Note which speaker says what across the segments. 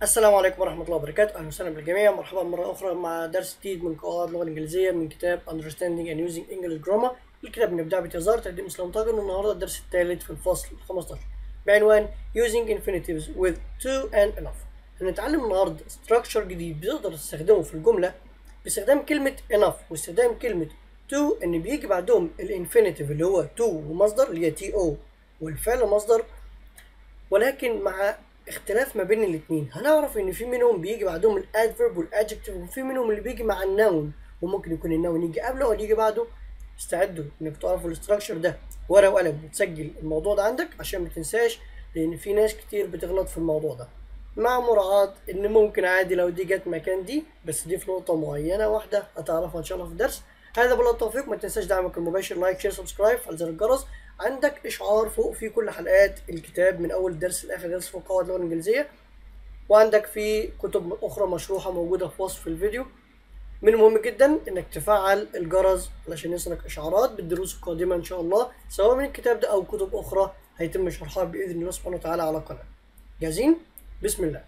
Speaker 1: السلام عليكم ورحمة الله وبركاته، أهلا وسهلا بالجميع، مرحبا مرة أخرى مع درس جديد من قواعد اللغة الإنجليزية من كتاب Understanding and Using English Grammar، الكتاب بنبدأ بتزار تقديم إسلام طاجن والنهاردة الدرس الثالث في الفصل 15 بعنوان Using Infinitives with to and enough. هنتعلم النهاردة structure جديد بتقدر تستخدمه في الجملة باستخدام كلمة enough واستخدام كلمة to إن بيجي بعدهم الانفينيتيف اللي هو to ومصدر اللي هي تي او والفعل مصدر ولكن مع اختلاف ما بين الاثنين هنعرف ان في منهم بيجي بعدهم الادفيرب والادجكتيف وفي منهم اللي بيجي مع النون وممكن يكون النون يجي قبله او يجي بعده استعدوا انك تعرفوا الاستراكشر ده ورقه وقلم وتسجل الموضوع ده عندك عشان ما تنساش لان في ناس كتير بتغلط في الموضوع ده مع مراعاة ان ممكن عادي لو دي جت مكان دي بس دي في نقطة معينة واحدة هتعرفها ان شاء الله في الدرس هذا بالله التوفيق ما تنساش دعمك المباشر لايك شير سبسكرايب على زر الجرس عندك اشعار فوق في كل حلقات الكتاب من اول درس لاخر درس في قواعد اللغه الانجليزيه وعندك في كتب اخرى مشروحه موجوده في وصف الفيديو من المهم جدا انك تفعل الجرس علشان يصلك اشعارات بالدروس القادمه ان شاء الله سواء من الكتاب ده او كتب اخرى هيتم شرحها باذن الله سبحانه وتعالى على القناه جاهزين بسم الله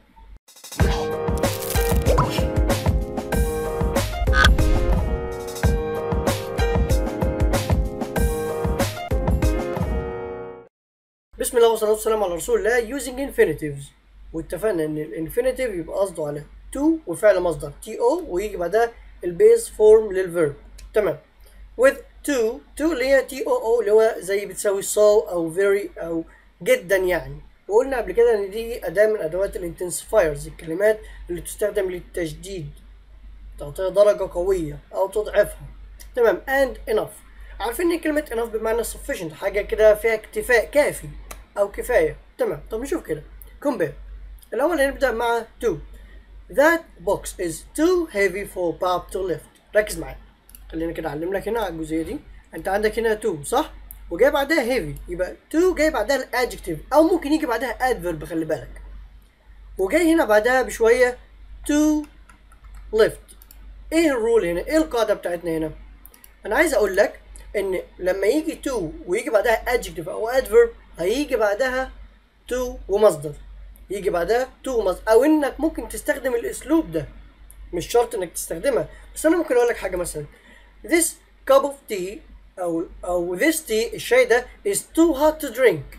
Speaker 1: بسم الله والصلاة والسلام على رسول الله using infinitives واتفقنا ان الانفينيتيف يبقى قصده على to وفعل مصدر تي او ويجي بعدها البيز فورم للفيرب تمام with to to اللي هي تي او او اللي هو زي بتساوي so او very او جدا يعني وقلنا قبل كده ان دي اداة من ادوات الانتنسفايرز الكلمات اللي تستخدم للتشديد تعطيها درجة قوية او تضعفها تمام and enough عارفين ان كلمة enough بمعنى sufficient حاجة كده فيها اكتفاء كافي او كفاية تمام طب نشوف كده compare الاول هنبدأ مع to that box is too heavy for Bob to lift ركز معايا خلينا كده اعلم لك هنا على الجزئية دي انت عندك هنا to صح وجاي بعدها heavy يبقى to جاي بعدها الادجكتيف او ممكن يجي بعدها adverb خلي بالك وجاي هنا بعدها بشوية to lift ايه الرول هنا ايه القاعدة بتاعتنا هنا انا عايز اقول لك ان لما يجي to ويجي بعدها adjective او adverb هيجي بعدها to ومصدر يجي بعدها to ومصدر او انك ممكن تستخدم الاسلوب ده مش شرط انك تستخدمها بس انا ممكن اقول لك حاجه مثلا this cup of tea او او this tea الشاي ده is too hot to drink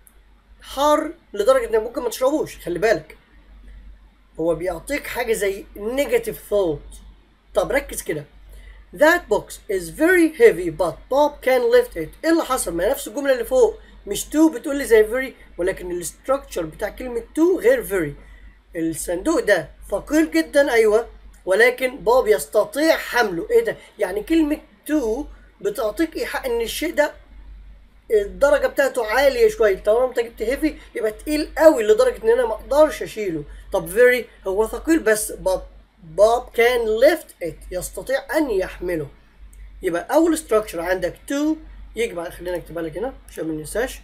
Speaker 1: حار لدرجه انك ممكن ما تشربوش خلي بالك هو بيعطيك حاجه زي negative thought طب ركز كده That box is very heavy but Bob can lift it. ايه اللي حصل؟ ما نفس الجملة اللي فوق مش to بتقول لي زي very ولكن الاستراكشر بتاع كلمة to غير very. الصندوق ده ثقيل جدا ايوه ولكن باب يستطيع حمله ايه ده؟ يعني كلمة to بتعطيك ايحاء ان الشيء ده الدرجة بتاعته عالية شوية طالما انت جبت هيفي يبقى تقيل قوي لدرجة ان انا ما اقدرش اشيله طب very هو ثقيل بس but Bob can lift it يستطيع أن يحمله يبقى أول structure عندك to يجي بعد خلينا نكتبها لك هنا عشان ما ننساش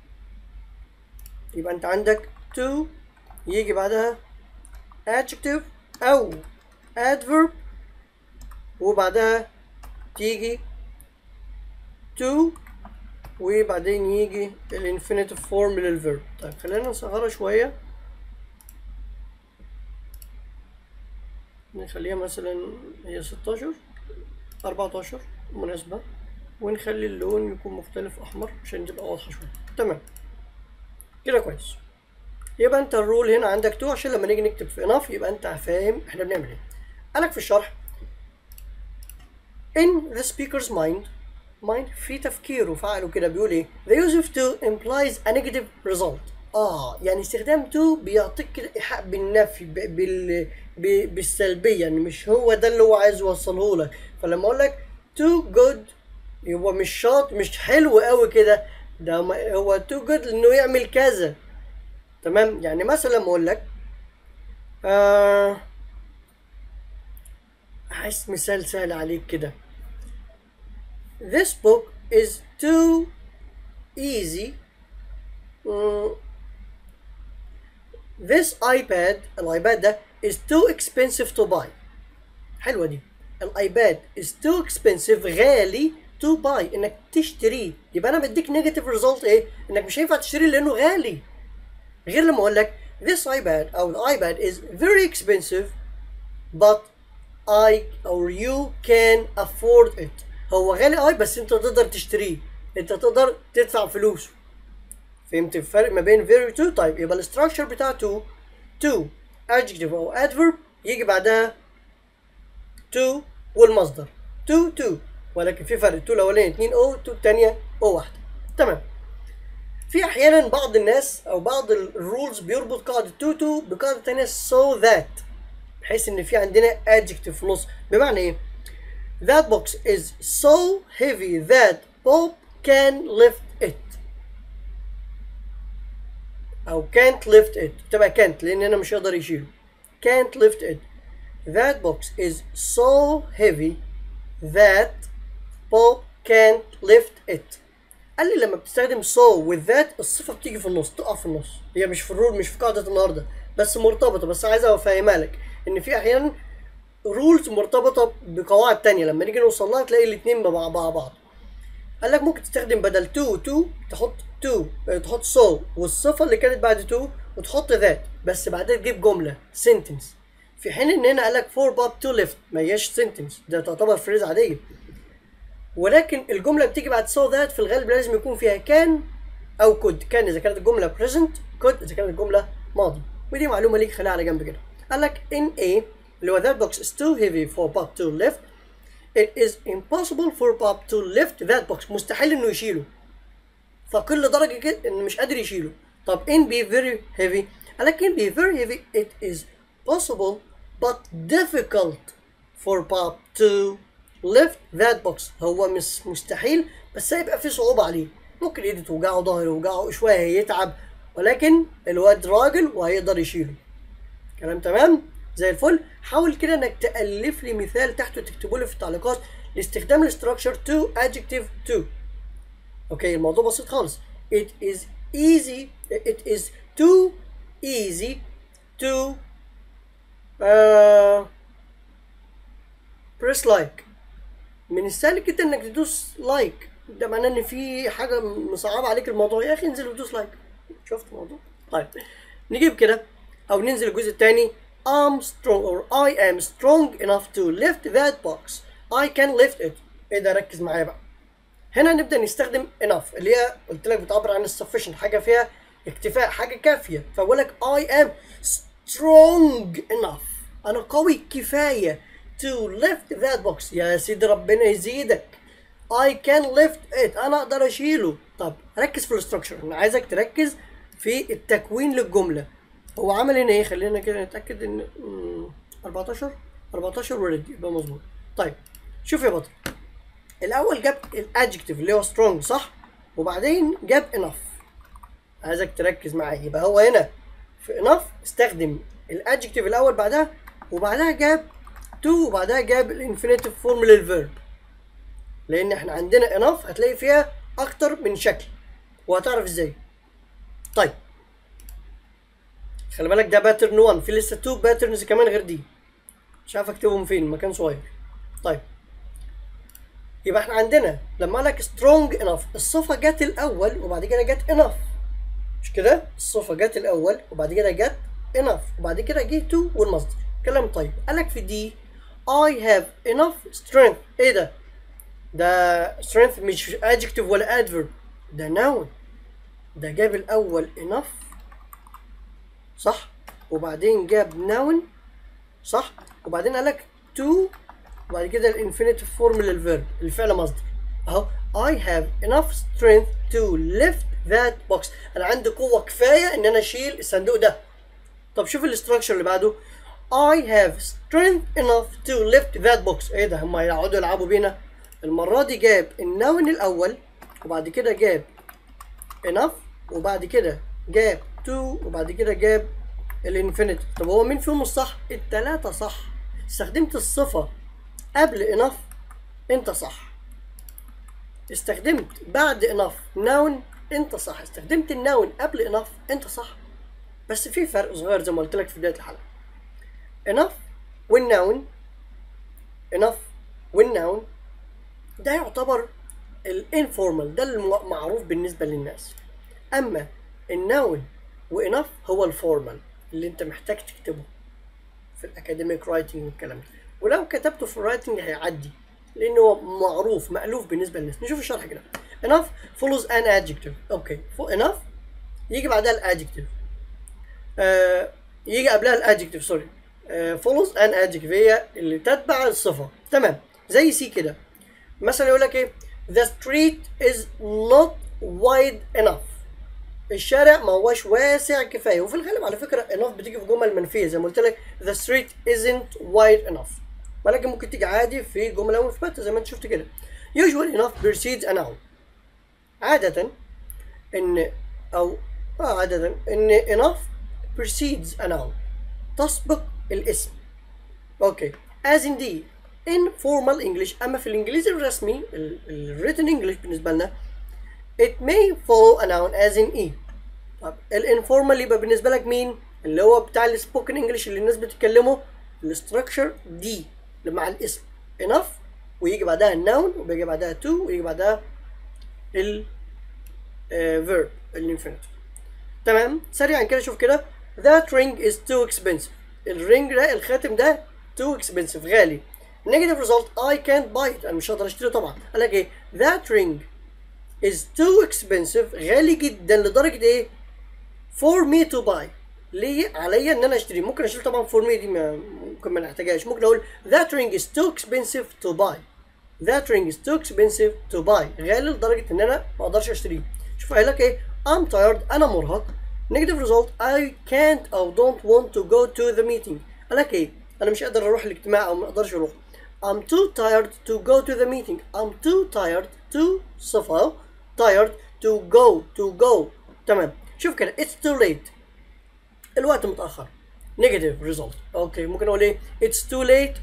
Speaker 1: يبقى أنت عندك to يجي بعدها adjective أو adverb وبعدها تيجي to وبعدين يجي الانفينيتيف فورم للفيرب طيب خلينا نصغرها شويه نخليها مثلا هي 16 14 مناسبة ونخلي اللون يكون مختلف أحمر عشان تبقى واضحة شوية تمام كده كويس يبقى أنت الرول هنا عندك تو عشان لما نيجي نكتب في enough يبقى أنت فاهم إحنا بنعمل إيه قالك في الشرح in the speaker's mind mind في تفكيره فعله كده بيقول إيه the use of to implies a negative result اه يعني استخدام تو بيعطيك كده ايحاء بالنفي بال بالسلبيه يعني مش هو ده اللي هو عايز يوصله لك فلما اقول لك تو جود هو مش شاط مش حلو قوي كده ده هو تو جود انه يعمل كذا تمام يعني مثلا لما اقول لك آه عايز مثال سهل عليك كده This book is too easy This iPad الايباد ده is too expensive to buy حلوة دي الايباد is too expensive غالي to buy انك تشتريه يبقى انا بديك نيجاتيف ريزلت ايه انك مش هينفع تشتريه لانه غالي غير لما اقول لك this iPad أو the iPad is very expensive but I or you can afford it هو غالي أي بس أنت تقدر تشتريه أنت تقدر تدفع فلوسه فهمت الفرق ما بين very و to طيب يبقى الاستراكشر بتاع to to adjective أو adverb يجي بعدها to والمصدر to to ولكن في فرق to الأولاني 2 O to التانية O واحدة تمام في احيانا بعض الناس او بعض الرولز بيربط قاعده تو تو بقاعده تانية so that بحيث ان في عندنا adjective في النص بمعنى ايه that box is so heavy that Bob can lift it او can't lift it تبقى can't لان انا مش هقدر يشيله can't lift it that box is so heavy that Bob can't lift it قال لي لما بتستخدم so with that الصفة بتيجي في النص تقع في النص هي مش في الرول مش في قاعدة النهاردة بس مرتبطة بس عايز افهمها لك ان في احيانا رولز مرتبطة بقواعد تانية لما نيجي نوصل لها تلاقي الاتنين مع مع بعض قال لك ممكن تستخدم بدل to to تحط to آه، تحط so والصفة اللي كانت بعد to وتحط that بس بعدها تجيب جملة sentence في حين ان هنا قال لك for Bob to lift ما هياش sentence ده تعتبر فريز عادية ولكن الجمله بتيجي بعد so that في الغالب لازم يكون فيها كان او could كان اذا كانت الجمله present could اذا كانت الجمله ماضي ودي معلومه ليك خليها على جنب كده قال لك in A اللي هو that box is too heavy for Bob to lift it is impossible for Bob to lift that box مستحيل انه يشيله فكل درجه كده انه مش قادر يشيله طب in B very heavy قال لك in B very heavy it is possible but difficult for Bob to lift that box هو مش مستحيل بس هيبقى في صعوبة عليه ممكن ايده توجعه ظهره يوجعه شوية هيتعب ولكن الواد راجل وهيقدر يشيله كلام تمام زي الفل حاول كده انك تألف لي مثال تحته تكتبه لي في التعليقات لاستخدام الاستراكشر to adjective to اوكي الموضوع بسيط خالص it is easy it is too easy to uh, press like من السهل جدا انك تدوس لايك ده معناه ان في حاجه مصعبه عليك الموضوع يا اخي انزل ودوس لايك شفت الموضوع طيب نجيب كده او ننزل الجزء الثاني I'm strong or I am strong enough to lift that box I can lift it ايه ده ركز معايا بقى هنا نبدا نستخدم enough اللي هي قلت لك بتعبر عن sufficient حاجه فيها اكتفاء حاجه كافيه فبقول لك I am strong enough انا قوي كفايه to lift that box يا سيدي ربنا يزيدك I can lift it انا اقدر اشيله طب ركز في الاستراكشر انا عايزك تركز في التكوين للجمله هو عمل هنا ايه خلينا كده نتاكد ان مم، 14 14 ورد يبقى مظبوط طيب شوف يا بطل الاول جاب الادجكتيف اللي هو strong صح وبعدين جاب enough عايزك تركز معايا يبقى هو هنا في enough استخدم الادجكتيف الاول بعدها وبعدها جاب to وبعدها جاب الانفينيتيف فورم للفيرب لان احنا عندنا enough هتلاقي فيها اكتر من شكل وهتعرف ازاي طيب خلي بالك ده باترن 1 في لسه 2 باترنز كمان غير دي مش عارف اكتبهم فين مكان صغير طيب يبقى احنا عندنا لما قال لك strong enough الصفة جت الأول وبعد كده جت enough مش كده؟ الصفة جت الأول وبعد كده جت enough وبعد كده جه to والمصدر كلام طيب قال لك في دي I have enough strength ايه ده؟ ده strength مش adjective ولا adverb ده noun ده جاب الأول enough صح وبعدين جاب noun صح وبعدين قال لك to وبعد كده الانفينيتيف فورم للفيرب الفعل مصدر اهو I have enough strength to lift that box انا عندي قوة كفاية ان انا اشيل الصندوق ده طب شوف الاستراكشر اللي بعده I have strength enough to lift that box ايه ده هم هيقعدوا يلعبوا بينا المرة دي جاب النون الاول وبعد كده جاب enough وبعد كده جاب to وبعد كده جاب الانفينيتيف طب هو مين فيهم الصح التلاتة صح استخدمت الصفة قبل enough انت صح استخدمت بعد enough noun انت صح استخدمت النون قبل enough انت صح بس في فرق صغير زي ما قلت لك في بداية الحلقة enough والنون enough والنون ده يعتبر الانفورمال ده المعروف بالنسبة للناس اما النون وانف هو الفورمال اللي انت محتاج تكتبه في الاكاديميك رايتنج والكلام ده ولو كتبته في الرايتنج هيعدي لانه هو معروف مألوف بالنسبه للناس نشوف الشرح كده enough follows an adjective اوكي okay. enough يجي بعدها الادجكتيف آه يجي قبلها الادجكتيف سوري آه follows an adjective هي اللي تتبع الصفه تمام زي سي كده مثلا يقول لك ايه the street is not wide enough الشارع ما هوش واسع كفايه وفي الغالب على فكره enough بتيجي في جمل منفيه زي ما قلت لك the street isn't wide enough ولكن ممكن تيجي عادي في جمله مثبته زي ما انت شفت كده usually enough precedes a noun عادة ان او اه عادة ان enough precedes a noun تسبق الاسم اوكي as in the informal English اما في الانجليزي الرسمي ال written English بالنسبة لنا it may follow a noun as in e طب الانفورمال يبقى بالنسبة لك مين اللي هو بتاع السبوكن انجلش اللي الناس بتتكلمه الاستراكشر دي اللي مع الاسم enough ويجي بعدها النون وبيجي بعدها to ويجي بعدها ال verb الانفينيتيف تمام سريعا كده شوف كده that ring is too expensive الرينج ده الخاتم ده too expensive غالي negative result I can't buy it انا مش هقدر اشتريه طبعا قال لك ايه that ring is too expensive غالي جدا لدرجه ايه for me to buy ليه عليا ان انا اشتري ممكن اشيل طبعا for me دي ما ممكن ما نحتاجهاش ممكن اقول that ring is too expensive to buy that ring is too expensive to buy غالي لدرجه ان انا ما اقدرش اشتريه شوف قايل لك ايه I'm tired انا مرهق negative result I can't او don't want to go to the meeting قال لك ايه انا مش قادر اروح الاجتماع او ما اقدرش اروح I'm too tired to go to the meeting I'm too tired to صفة tired to go to go تمام شوف كده it's too late الوقت متأخر negative result اوكي ممكن اقول ايه it's too late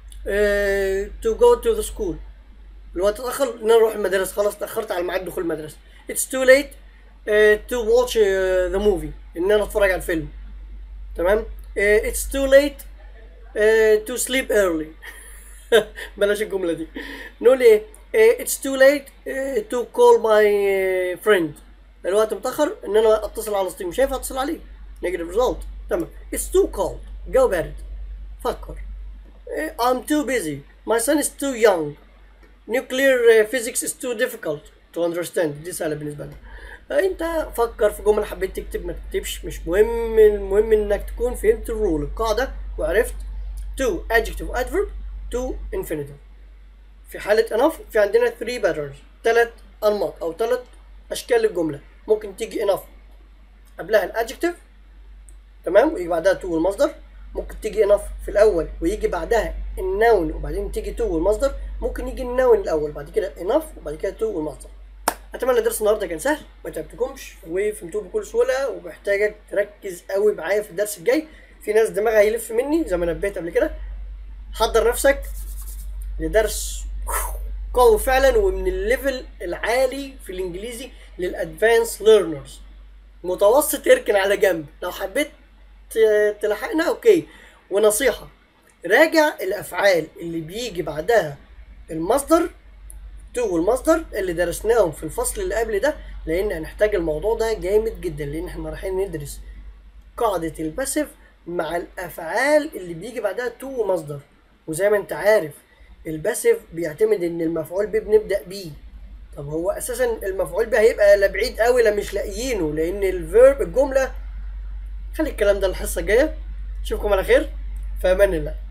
Speaker 1: uh, to go to the school الوقت اتأخر ان انا اروح المدرسة خلاص تأخرت على ميعاد دخول المدرسة it's too late uh, to watch uh, the movie ان انا اتفرج على الفيلم تمام uh, it's too late uh, to sleep early بلاش الجملة دي نقول ايه uh, it's too late uh, to call my uh, friend الوقت متأخر ان انا اتصل على ستيم مش هينفع اتصل عليه negative result تمام it's too cold جو بارد فكر uh, I'm too busy my son is too young nuclear uh, physics is too difficult to understand دي سهلة بالنسبة لنا انت فكر في جمل حبيت تكتب ما تكتبش مش مهم المهم انك تكون فهمت الرول القاعدة وعرفت to adjective adverb to infinitive في حالة enough في عندنا 3 patterns ثلاث أنماط أو ثلاث أشكال للجملة ممكن تيجي enough قبلها الادجكتيف تمام ويجي بعدها to والمصدر ممكن تيجي enough في الأول ويجي بعدها النون وبعدين تيجي to والمصدر ممكن يجي النون الأول بعد كده enough وبعد كده to والمصدر اتمنى درس النهارده كان سهل ما تعبتكمش وفهمتوه بكل سهوله ومحتاجك تركز قوي معايا في الدرس الجاي في ناس دماغها هيلف مني زي ما نبهت قبل كده حضر نفسك لدرس قوي فعلا ومن الليفل العالي في الانجليزي للادفانس ليرنرز متوسط اركن على جنب لو حبيت تلحقنا اوكي ونصيحه راجع الافعال اللي بيجي بعدها المصدر تو والمصدر اللي درسناهم في الفصل اللي قبل ده لان هنحتاج الموضوع ده جامد جدا لان احنا رايحين ندرس قاعدة الباسيف مع الافعال اللي بيجي بعدها تو ومصدر وزي ما انت عارف الباسيف بيعتمد ان المفعول به بنبدا بيه طب هو اساسا المفعول به هيبقى لا بعيد قوي لا مش لاقيينه لان الفيرب الجمله خلي الكلام ده الحصه الجايه اشوفكم على خير في امان الله